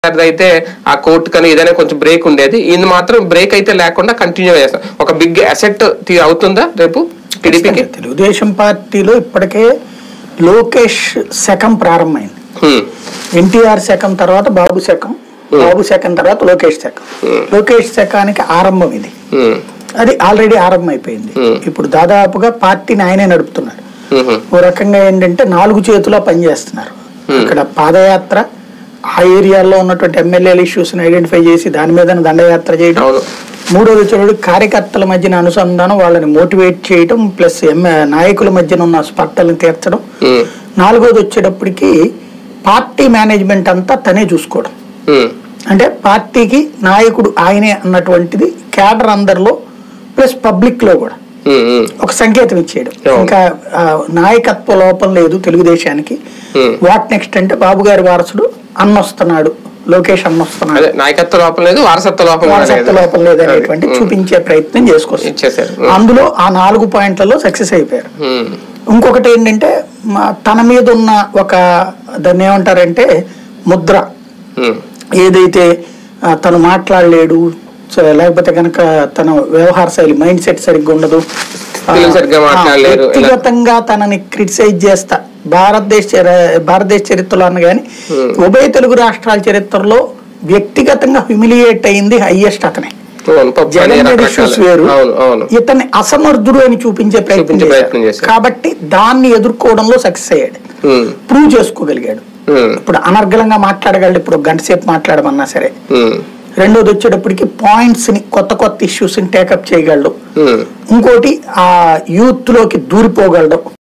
గారిది అయితే ఆ కోర్టు కానీ ఏదైనా కొంచెం బ్రేక్ ఉండేది ఇది మాత్రం బ్రేక్ అయితే లేకుండా కంటిన్యూ చేస్తాం ఒక బిగ్ అసెట్ అవుతుందా రేపు టీడీపీకి తెలుగుదేశం పార్టీలో ఇప్పటికే లోకేష్ శకం ప్రారంభమైంది ఎన్టీఆర్ శకం తర్వాత బాబు శకం బాబు శకం తర్వాత లోకేష్ శకం లోకేష్ శకానికి ఆరంభం ఇది అది ఆల్రెడీ ఆరంభం అయిపోయింది ఇప్పుడు దాదాపుగా పార్టీని ఆయనే నడుపుతున్నాడు ఓ రకంగా ఏంటంటే నాలుగు చేతుల పనిచేస్తున్నారు ఇక్కడ పాదయాత్ర ఆ ఏరియాలో ఉన్నటువంటి ఎమ్మెల్యేల ఇష్యూస్ ఐడెంటిఫై చేసి దాని మీద దండయాత్ర చేయడం అవును. మూడోది వచ్చేటప్పుడు కార్యకర్తల మధ్యన అనుసంధానం వాళ్ళని మోటివేట్ చేయడం ప్లస్ ఎమ్మె నాయకుల మధ్యన ఉన్న స్పర్ధలను తీర్చడం నాలుగోది వచ్చేటప్పటికి పార్టీ మేనేజ్మెంట్ అంతా తనే చూసుకోవడం అంటే పార్టీకి నాయకుడు ఆయనే అన్నటువంటిది క్యాడర్ అందరిలో ప్లస్ పబ్లిక్ లో కూడా ఒక సంకేతం ఇచ్చేయడం అవును. ఇంకా ఆ, నాయకత్వ లోపం లేదు తెలుగుదేశానికి Hmm. వాట్ నెక్స్ట్ అంటే బాబు గారి వారసుడు అన్నొస్తున్నాడు లోకేష్ అన్నొస్తున్నాడు అదే నాయకత్వ లోపం లేదు వారసత్వ లోపం కూడా వారసత్వ లేదు. లోపం లేదు అనేటువంటి అది. చూపించే ప్రయత్నం చేసుకొస్తారు ఇచ్చేసారు అందులో ఆ నాలుగు పాయింట్లలో సక్సెస్ అయిపోయారు ఉమ్. ఇంకొకటి ఏంటంటే మా- తన మీద ఉన్న ఒక దాన్ని ఏమంటారంటే ముద్ర ఉమ్. ఏదైతే ఆ, తను మాట్లాడలేడు సో లేకపోతే కనుక తన వ్యవహార శైలి మైండ్ సెట్ సరిగ్గా ఉండదు ఆ, పిల్లలు సరిగ్గా ఆ, మాట్లాడలేరు. ఇలా- వ్యక్తిగతంగా తనని క్రిటిసైజ్ చేస్తా భారతదేశ చరి- భారతదేశ చరిత్రలో అన్న కానీ ఉభయ తెలుగు రాష్ట్రాల చరిత్రలో వ్యక్తిగతంగా హ్యూమిలియేట్ అయింది హైయెస్ట్ అతనే అవును పప్పు అని జగన్ రకరకాల- ఇష్యూస్ వేరు అవును అవును ఇతన్ని అసమర్థుడు అని చూపించే ప్రయత్నం చూపించే ప్రయత్నం చేశాడు చేశాడు. కాబట్టి దాన్ని ఎదుర్కోవడంలో సక్సెస్ అయ్యాడు ఉమ్. ప్రూవ్ చేసుకోగలిగాడు ఉమ్. ఇప్పుడు అనర్గళంగా మాట్లాడగలడు ఇప్పుడు ఒక గంట సేపు మాట్లాడమన్నా సరే ఉమ్. రెండోది వచ్చేటప్పటికి పాయింట్స్ ని కొత్త కొత్త ఇష్యూస్ ని టేకప్ చేయగలడు ఉమ్. ఇంకోటి ఆ యూత్ లోకి దూరిపోగలడు